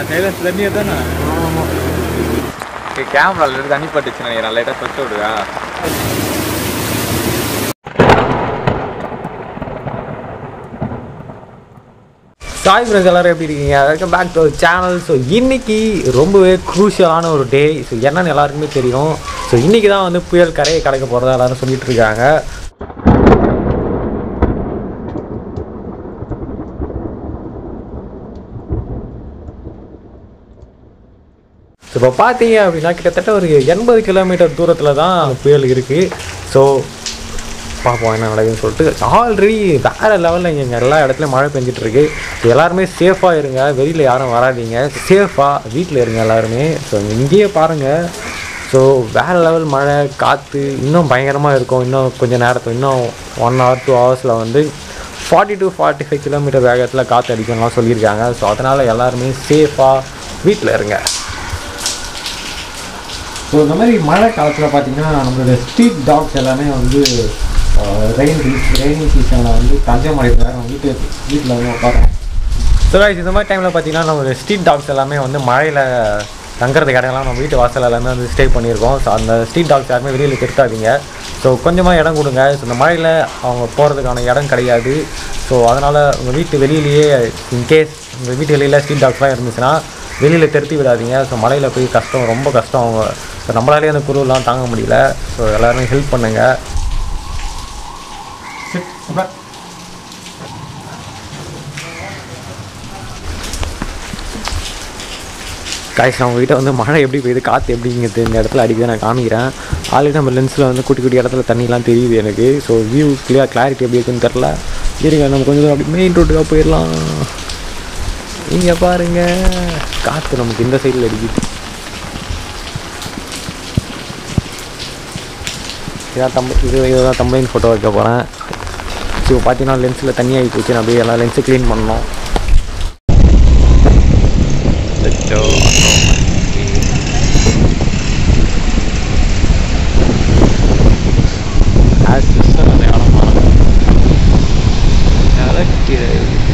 Silence தண்ணியே தானே கேமரால இருந்து தண்ணி பட்டுச்சு நினைக்கிறேன் லைட்டாக தொச்சு விடுவா சாய் ஃப்ரெண்ட்ஸ் எல்லாரும் எப்படி இருக்கீங்க welcome back to channel so இன்னைக்கு ரொம்பவே குரூஷியலான ஒரு டே ஸோ என்னன்னு எல்லாருக்குமே தெரியும் ஸோ இன்னைக்கு தான் வந்து புயல் கரையை கடக்க போகிறதா எல்லாரும் சொல்லிட்டு இருக்காங்க ஸோ இப்போ பார்த்தீங்க அப்படின்னா கிட்டத்தட்ட ஒரு எண்பது கிலோமீட்டர் தூரத்தில் தான் அந்த புயல் இருக்குது ஸோ பார்ப்போம் என்ன நடக்குதுன்னு சொல்லிட்டு ஆல்ரெடி வேறு லெவலில் இங்கே எல்லா இடத்துலையும் மழை பெஞ்சிட்டு இருக்கு ஸோ எல்லாருமே சேஃபாக இருங்க வெளியில் யாரும் வராதீங்க சேஃபாக வீட்டில் இருங்க எல்லாருமே ஸோ இங்கேயே பாருங்கள் ஸோ வேறு லெவல் மழை காற்று இன்னும் பயங்கரமாக இருக்கும் இன்னும் கொஞ்சம் நேரத்தில் இன்னும் ஒன் ஹவர் டூ ஹவர்ஸில் வந்து forty to forty five kilometre வேகத்தில் காற்று அடிக்கணும்லாம் சொல்லியிருக்காங்க ஸோ அதனால் எல்லாருமே சேஃபாக வீட்டில் இருங்க ஸோ இந்த மாதிரி மழை காலத்தில் பார்த்தீங்கன்னா நம்மளோட ஸ்ட்ரீட் டாக்ஸ் எல்லாமே வந்து ரெயின் ரெய்னிங் சீசனில் வந்து தஞ்சம் அடைக்கிறாங்க வீட்டு வீட்டில் வந்து உட்காரோம் ஸோ guys, இந்த மாதிரி டைமில் பார்த்தீங்கன்னா நம்மளோட ஸ்ட்ரீட் டாக்ஸ் எல்லாமே வந்து மழையில் தங்குறதுக்கு இடம்லாம் நம்ம வீட்டு வாசல் எல்லாமே வந்து ஸ்டே பண்ணியிருக்கோம் ஸோ அந்த ஸ்ட்ரீட் டாக்ஸ் யாருமே வெளியில் திருத்தாதீங்க ஸோ கொஞ்சமாக இடம் கொடுங்க ஸோ இந்த மழையில் அவங்க போகிறதுக்கான இடம் கிடையாது ஸோ அதனால் உங்கள் வீட்டு வெளியிலேயே இன்கேஸ் உங்கள் வீட்டு வெளியில் ஸ்ட்ரீட் டாக்ஸ்லாம் இருந்துச்சுன்னா வெளியில் திருத்தி விடாதீங்க ஸோ மழையில் போய் கஷ்டம் ரொம்ப கஷ்டம் அவங்க ஸோ நம்மளாலே அந்த குருவெலாம் தாங்க முடியல ஸோ எல்லாருமே ஹெல்ப் பண்ணுங்கள் காய்ச்சி அவங்க கிட்ட வந்து மழை எப்படி பெய்யுது காற்று எப்படிங்கிறது இந்த இடத்துல அடிக்குது நான் காமிக்கிறேன் ஆல்ரெடி நம்ம லென்ஸில் வந்து குட்டி குட்டி இடத்துல தண்ணிலாம் தெரியுது எனக்கு ஸோ வியூ கிளியர் கிளாரிட்டி எப்படி இருக்குன்னு தெரில இருங்க நம்ம கொஞ்சம் தூரம் அப்படி மெயின் ரோட்டுக்காக போயிடலாம் இங்கே பாருங்க காற்று நமக்கு இந்த சைடில் அடிக்குது இதான் தம்ப இது இதுதான் தம்பைன் ஃபோட்டோ வைக்க போகிறேன் ஸோ பார்த்தீங்கன்னா லென்ஸில் தண்ணி ஆகி போச்சு நான் அப்படியே எல்லாம் லென்ஸு க்ளீன் பண்ணோம் அச்சோ ஆக்சஸாக அந்த இடமா இறக்கிற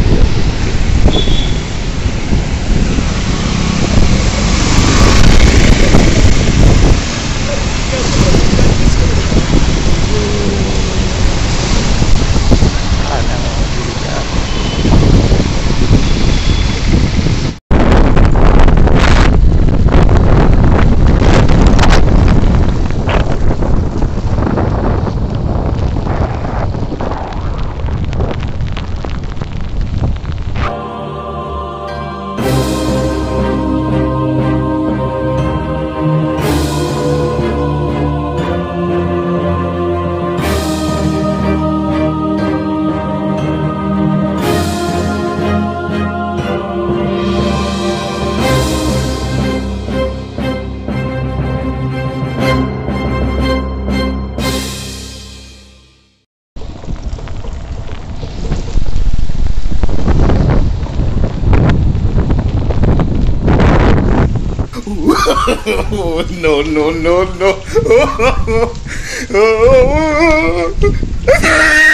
Oh, no, no, no, no.